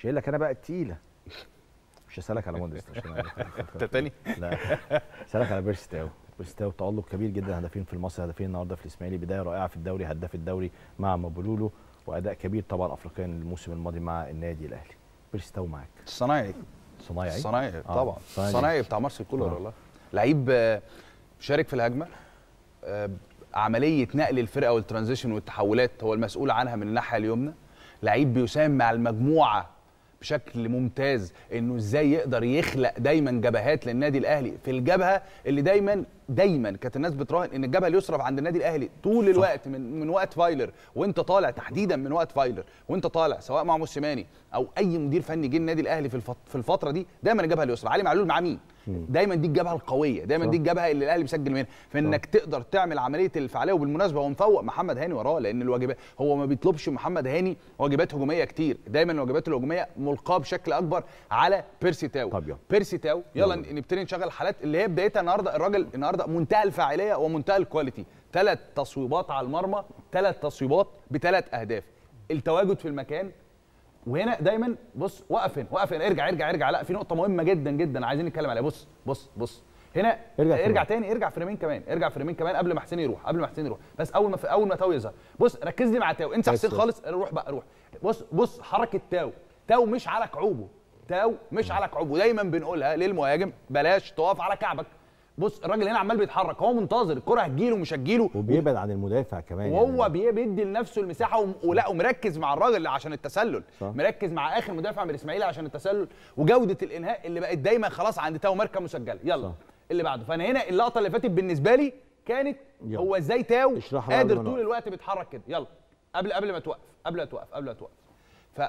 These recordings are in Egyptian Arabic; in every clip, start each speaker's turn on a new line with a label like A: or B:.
A: شايل لك انا بقى التقيله مش هسالك على موديست عشان
B: انت تاني
A: لا هسالك على بيرسي تاو بيرسي تاو تالق كبير جدا هدفين في المصري هدفين النهارده في الاسماعيلي بدايه رائعه في الدوري هداف الدوري مع مابولولو واداء كبير طبعا افريقيا الموسم الماضي مع النادي الاهلي بيرسي تاو معاك
B: الصنايعي
A: صنايعي
B: الصنايعي
A: آه،
B: طبعا
A: صنايعي.
B: الصنايعي بتاع مارسيل كولر
A: آه.
B: والله لعيب آه، شارك في الهجمه آه، عمليه نقل الفرقه والترانزيشن والتحولات هو المسؤول عنها من الناحيه اليمنى لعيب بيساهم مع المجموعه بشكل ممتاز انه ازاي يقدر يخلق دايما جبهات للنادي الاهلي في الجبهه اللي دايما دايما كانت الناس بتراهن ان الجبهه اللي يصرف عند النادي الاهلي طول الوقت من من وقت فايلر وانت طالع تحديدا من وقت فايلر وانت طالع سواء مع موسيماني او اي مدير فني جه النادي الاهلي في الفت- في الفتره دي دايما الجبهه اليسرى علي معلول مع مين دايما دي الجبهه القويه دايما
A: صح.
B: دي الجبهه اللي الاهلي بيسجل منها فانك تقدر تعمل عمليه الفعاليه وبالمناسبه هو مفوق محمد هاني وراه لان الواجبات هو ما بيطلبش محمد هاني واجبات هجوميه كتير دايما الواجبات الهجوميه ملقاه بشكل اكبر على بيرسي تاو
A: طب يلا.
B: بيرسي تاو يلا
A: يلا.
B: نبتدي نشغل حالات اللي هي بدايتها النهارده الراجل النهارده منتهى الفاعليه ومنتهى الكواليتي ثلاث تصويبات على المرمى ثلاث تصويبات بثلاث اهداف التواجد في المكان وهنا دايما بص وقف هنا وقف هنا ارجع ارجع ارجع لا في نقطه مهمه جدا جدا عايزين نتكلم عليها بص بص بص هنا
A: ارجع
B: ارجع, ارجع
A: فريمين.
B: تاني ارجع فريمين كمان ارجع فريمين كمان قبل ما حسين يروح قبل ما حسين يروح بس اول ما اول ما تاو يظهر بص ركز لي مع تاو انسى
A: بس
B: حسين
A: بس.
B: خالص روح بقى روح بص بص حركه تاو تاو مش على كعوبه تاو مش على كعوبه دايما بنقولها للمهاجم بلاش تقف على كعبك بص الراجل هنا عمال بيتحرك هو منتظر الكره هتجيله مش هتجيله
A: وبيبعد عن المدافع كمان
B: وهو
A: يعني.
B: بي- بيدي لنفسه المساحه وم- ولا ومركز مع الراجل عشان التسلل
A: صح.
B: مركز مع اخر مدافع من الاسماعيلي عشان التسلل وجوده الانهاء اللي بقت دايما خلاص عند تاو ماركه مسجله يلا
A: صح.
B: اللي بعده فانا هنا اللقطه اللي فاتت بالنسبه لي كانت
A: يلا.
B: هو ازاي تاو
A: اشرحها بقى قبل
B: قادر
A: ما
B: طول
A: نوقف.
B: الوقت بيتحرك كده يلا قبل قبل ما توقف قبل ما توقف قبل ما توقف ف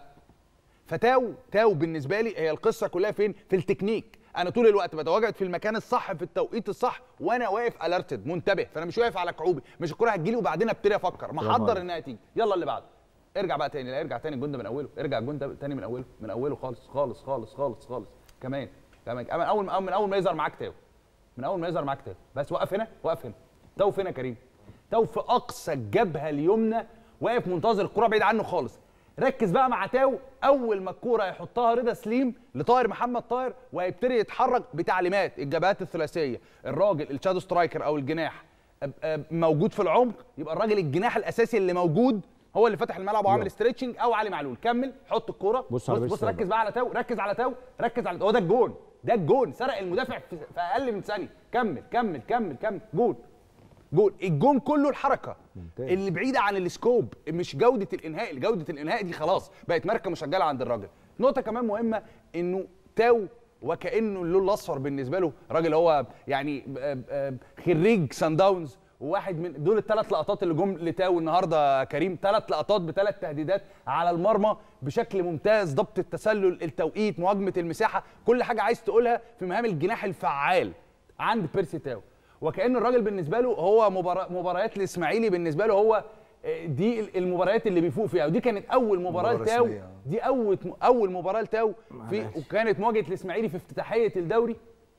B: فتاو تاو بالنسبه لي هي القصه كلها فين في التكنيك انا طول الوقت بتواجد في المكان الصح في التوقيت الصح وانا واقف الرتد منتبه فانا مش واقف على كعوبي مش الكره هتجيلي وبعدين ابتدي افكر
A: برافو
B: محضر
A: عليك.
B: انها تيجي يلا اللي بعده ارجع بقى تاني لا ارجع تاني الجون ده من اوله ارجع الجون ده تاني من اوله من اوله خالص خالص خالص خالص خالص كمان كمان كمان اول ما من اول ما يظهر معاك تاو من اول ما يظهر معاك تاو بس وقف هنا وقف هنا تو فين يا كريم تو في اقصى الجبهه اليمنى واقف منتظر الكره بعيد عنه خالص ركز بقى مع تاو اول ما الكوره يحطها رضا سليم لطاهر محمد طاهر وهيبتدي يتحرك بتعليمات الجبهات الثلاثيه الراجل الشادو سترايكر او الجناح أب- أب- موجود في العمق يبقى الراجل الجناح الاساسي اللي موجود هو اللي فتح الملعب وعامل
A: يلا.
B: ستريتشنج او علي معلول كمل حط الكوره
A: بص
B: بص,
A: على
B: بص,
A: بيرسي
B: بص
A: تاو
B: ركز
A: بقى.
B: بقى على تاو ركز على تاو ركز على هو ده الجون ده الجون سرق المدافع في, في اقل من ثانيه كمل كمل كمل كمل جون جول الجون كله الحركه
A: ممتاز.
B: اللي بعيده عن السكوب مش جوده الانهاء جوده الانهاء دي خلاص بقت ماركه مسجله عند الراجل نقطه كمان مهمه انه تاو وكانه اللون الاصفر بالنسبه له راجل هو يعني ب- ب- خريج سان داونز وواحد من دول الثلاث لقطات اللي جم لتاو النهارده يا كريم ثلاث لقطات بثلاث تهديدات على المرمى بشكل ممتاز ضبط التسلل التوقيت مهاجمه المساحه كل حاجه عايز تقولها في مهام الجناح الفعال عند بيرسي تاو وكأن الراجل بالنسبه له هو مبارا- مباريات الاسماعيلي بالنسبه له هو آه، دي المباريات اللي بيفوق فيها ودي كانت اول مباراه
C: مباراة
B: لتاو
C: رسمية.
B: دي اول اول مباراه لتاو في وكانت مواجهه الاسماعيلي في افتتاحيه الدوري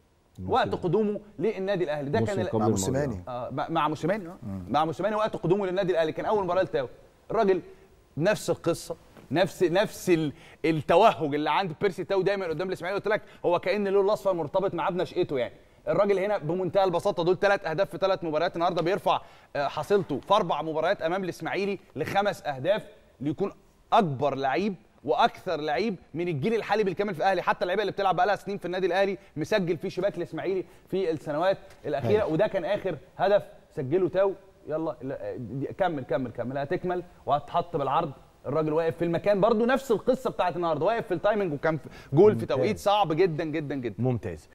B: وقت قدومه للنادي الاهلي ده كان
A: موسم
B: ال-
A: قبل
C: مع
A: الماضي.
C: موسيماني
B: آه مع- مع موسيماني اه مع موسيماني وقت قدومه للنادي الاهلي كان اول مباراه لتاو الراجل نفس القصه نفس نفس ال- التوهج اللي عند بيرسي تاو دايما قدام الاسماعيلي قلت لك هو كان اللون الاصفر مرتبط معاه بنشأته يعني الراجل هنا بمنتهى البساطه دول ثلاث اهداف في ثلاث مباريات النهارده بيرفع آه، حصيلته في اربع مباريات امام الاسماعيلي لخمس اهداف ليكون اكبر لعيب واكثر لعيب من الجيل الحالي بالكامل في اهلي حتى اللعيبه اللي بتلعب بقالها سنين في النادي الاهلي مسجل في شباك الاسماعيلي في السنوات الاخيره
A: هايل.
B: وده كان اخر هدف سجله تاو يلا لا، دي- كمل كمل كمل هتكمل وهتحط بالعرض الراجل واقف في المكان برضو نفس القصه بتاعت النهارده واقف في التايمنج وكان في- جول في
A: ممتاز.
B: توقيت صعب جدا جدا جدا
A: ممتاز